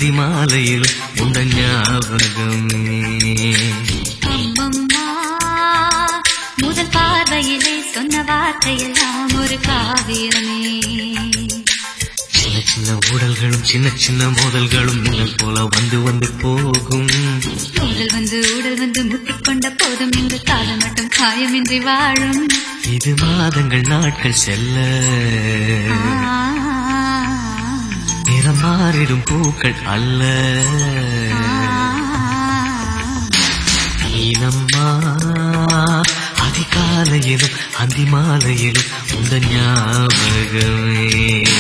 அந்தி மாலையிலும் உண்ட ஞாபகமே அம்மம்மா முதல் பார்வையிலே சொன்ன வார்த்தையெல்லாம் ஒரு காவியமே சின்ன சின்ன ஊடல்களும் சின்ன சின்ன மோதல்களும் நீங்கள் போல வந்து வந்து போகும் உடல் வந்து உடல் வந்து முட்டிக்கொண்ட போதும் இந்த காலம் மட்டும் காயமின்றி வாழும் இது மாதங்கள் நாட்கள் செல்ல ஆ, நிறம் மாறிடும் பூக்கள் அல்ல நீனம்மா அதிகாலையிலும் அந்தி மாலையிலும் உந்த ஞாபகமே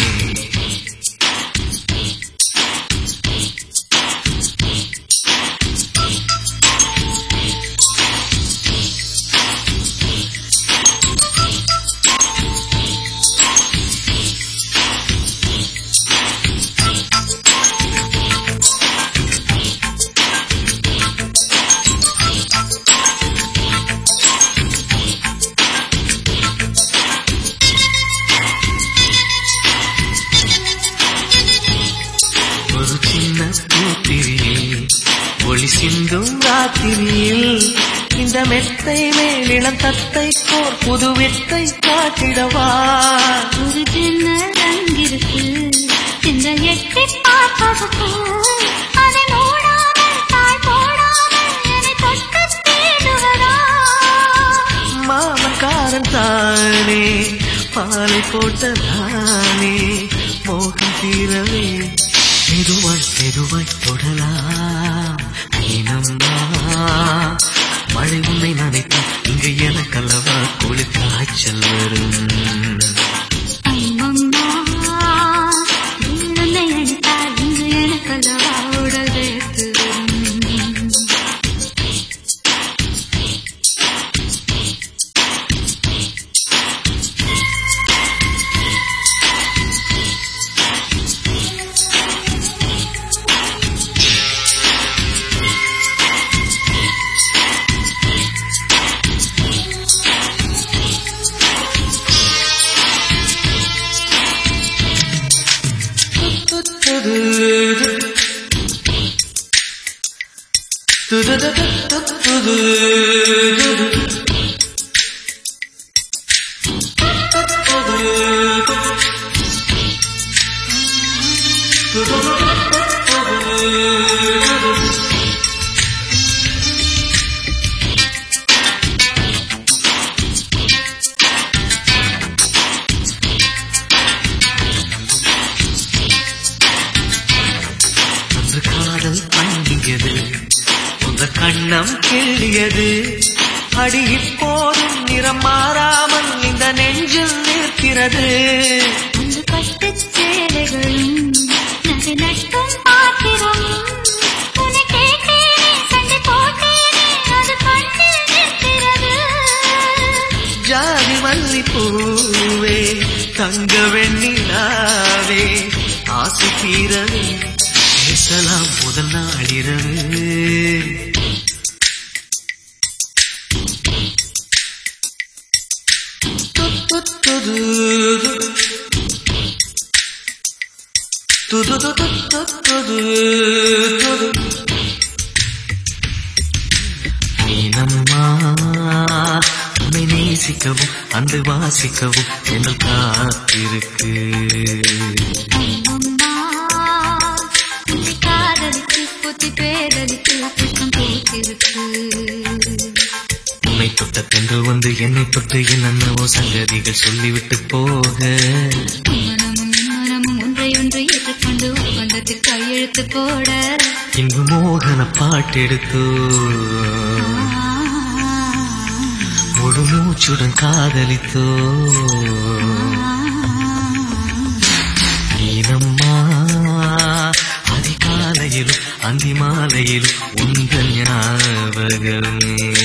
ஒரு சின்ன பூத்திரியில் ஒளி சிந்தும் ராத்திரியில் இந்த மெத்தை மேலிடம் தத்தை போர் புது வெத்தை காட்டிடவா ஒரு ஜன்னல் அங்கிருக்கு இந்த எட்டி பார்ப்பதற்கு அதை மூடாமல் தாழ் போடாமல் என்னை தொட்டு தேடுவதா மாமக்காரன் தானே பாலை போட்ட தானே மோகம் தீரவே மெதுவாய் மெதுவாய் தொடலாம் நீனம்மா மழை உன்னை நினைத்தால் இங்கு எனக்கல்லவா குளிர் காய்ச்சல் வரும் அம்மம்மா உன்னை அடித்தால் இங்கு எனக்கல்லவா உடல் வேர்த்து வரும். அன்று காதல் பண்டியது உங்க கண்ணம் கிள்ளியது அடி இப்போதும் நிறம் மாறாமல் இந்த நெஞ்சில் நிற்கிறது அந்த பட்டுச் சேலைகளும் நகை நட்டும் பாத்திரம் உன்னை கேட்டேனே சண்டை போட்டேனே அது கண்ணில் நிற்கிறது ஜாதி மல்லி பூவே தங்க வெண்ணிலாவே ஆசை தீரவே பேசலாம் முதல் நாளிரவு நீனம்மா உன்னை நேசிக்கவும் அன்பை வாசிக்கவும் எங்கள் காத்திருக்கு அம்மம்மா உன்னை காதலித்து புத்தி பேரலித்து புத்தம் போட்டிருக்கு உன்னை தொட்ட பெண்கள் வந்து என்னை தொட்டு என்னென்னவோ சங்கதிகள் சொல்லிவிட்டு போக மனமும் மனமும் ஒன்றை ஒன்று ஏற்றுக்கொண்டு ஒப்பந்தத்தில் கையெழுத்து போட இங்கு மோகன பாட்டெடுத்தோ முழு மூச்சுடன் காதலித்தோ நீனம்மா அதிகாலையிலும் அந்தி மாலையிலும் உங்கள் ஞாபகமே